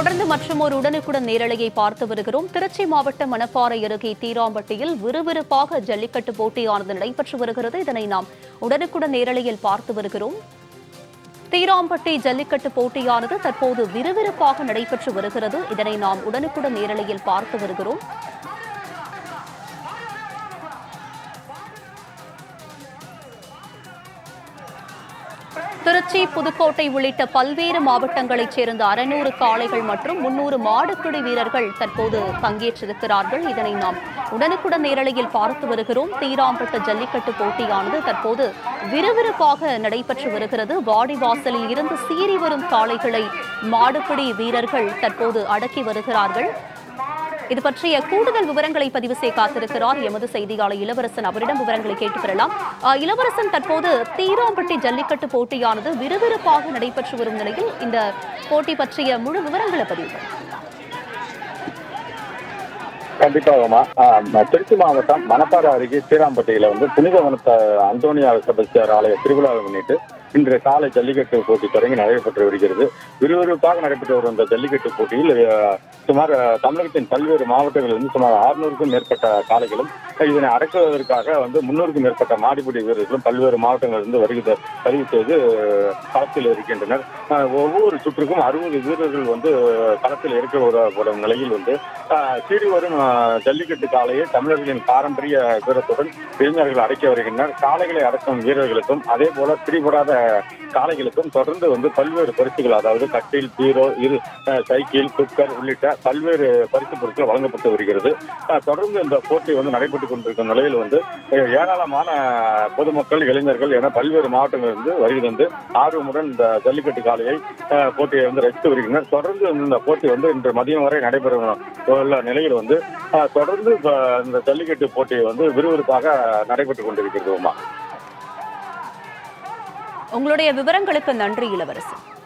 தொடர்ந்து மற்றும் ஒரு உடனுக்குடன் நேரலையை பார்த்து வருகிறோம் திருச்சி மாவட்டம் மணப்பாறை அருகே தீராம்பட்டியில் விறுவிறுப்பாக ஜல்லிக்கட்டு போட்டியானது நடைபெற்று வருகிறது இதனை நாம் உடனுக்குடன் நேரலையில் பார்த்து வருகிறோம் தீராம்பட்டி ஜல்லிக்கட்டு போட்டியானது தற்போது விறுவிறுப்பாக நடைபெற்று வருகிறது இதனை நாம் உடனுக்குடன் நேரலையில் பார்த்து வருகிறோம் திருச்சி புதுக்கோட்டை உள்ளிட்ட பல்வேறு மாவட்டங்களைச் சேர்ந்த அறுநூறு காளைகள் மற்றும் முன்னூறு மாடுபிடி வீரர்கள் தற்போது பங்கேற்றிருக்கிறார்கள் இதனை நாம் உடனுக்குடன் நேரலையில் பார்த்து வருகிறோம் தீராம்பட்டு ஜல்லிக்கட்டு போட்டியானது தற்போது விறுவிறுப்பாக நடைபெற்று வருகிறது வாடிவாசலில் இருந்து சீறி வரும் காளைகளை மாடுபிடி வீரர்கள் தற்போது அடக்கி வருகிறார்கள் இது பற்றிய கூடுதல் விவரங்களை பதிவு செய்ய காத்திருக்கிறார் எமது செய்தியாளர் இளவரசன் அவரிடம் விவரங்களை கேட்டு பெறலாம் அஹ், இளவரசன் தற்போது தீராம்பட்டி ஜல்லிக்கட்டு போட்டியானது விறுவிறுப்பாக நடைபெற்று வரும் நிலையில் இந்த போட்டி பற்றிய முழு விவரங்களை பதிவு பண்ணுங்க. கண்டிப்பாகமா ஆஹ் திருச்சி மாவட்டம் மணப்பாறை அருகே ஸ்ரீராம்பட்டியில வந்து புனித வனத்த அந்தோனியா செபஸ்டியார் ஆலய திருவிழாவை முன்னிட்டு இன்று காலை ஜல்லிக்கட்டு போட்டி தொடங்கி நடைபெற்று வருகிறது விறுவிறுப்பாக நடைபெற்று வரும் இந்த ஜல்லிக்கட்டு போட்டியில் ஆஹ், சுமார் ஆஹ், தமிழகத்தின் பல்வேறு மாவட்டங்களிலிருந்து சுமார் ஆறுநூறுக்கும் மேற்பட்ட காளைகளும் இதனை அடக்குவதற்காக வந்து முன்னூறுக்கும் மேற்பட்ட மாடிபிடி வீரர்களும் பல்வேறு மாவட்டங்களிலிருந்து வருகை பதிவு செய்து ஆஹ், களத்தில் இருக்கின்றனர் ஆஹ், ஒவ்வொரு சுற்றுக்கும் அறுபது வீரர்கள் வந்து களத்தில் இருக்கப்படும் நிலையில் வந்து ஆஹ், சீறி வரும் ஆஹ், ஜல்லிக்கட்டு காளையை தமிழர்களின் பாரம்பரிய வீரத்துடன் இளைஞர்கள் அடக்கி வருகின்றனர் காளைகளை அடக்கும் வீரர்களுக்கும் அதே போல பிடிபடாத காளைகளுக்கும் தொடர்ந்து வந்து பல்வேறு பரிசுகள் அதாவது கட்டில் பீரோ இரு ஆஹ், சைக்கிள் குக்கர் உள்ளிட்ட பல்வேறு பரிசு பொருட்கள் வழங்கப்பட்டு வருகிறது ஆஹ், தொடர்ந்து இந்த போட்டி வந்து நடைபெற்றுக் கொண்டிருக்கும் நிலையில் வந்து ஆஹ், ஏராளமான பொதுமக்கள் இளைஞர்கள் என பல்வேறு மாவட்டங்களிலிருந்து வருகை வந்து ஆர்வமுடன் இந்த ஜல்லிக்கட்டு காளையை ஆஹ், போட்டியை வந்து ரசித்து வருகின்றனர் தொடர்ந்து வந்து இந்த போட்டி வந்து இன்று மதியம் வரை நடைபெறும் உள்ள நிலையில் வந்து ஆஹ், தொடர்ந்து இப்ப இந்த ஜல்லிக்கட்டு போட்டி வந்து விறுவிறுப்பாக நடைபெற்றுக் கொண்டிருக்கிறது உமா உங்களுடைய விவரங்களுக்கு நன்றி இளவரசன்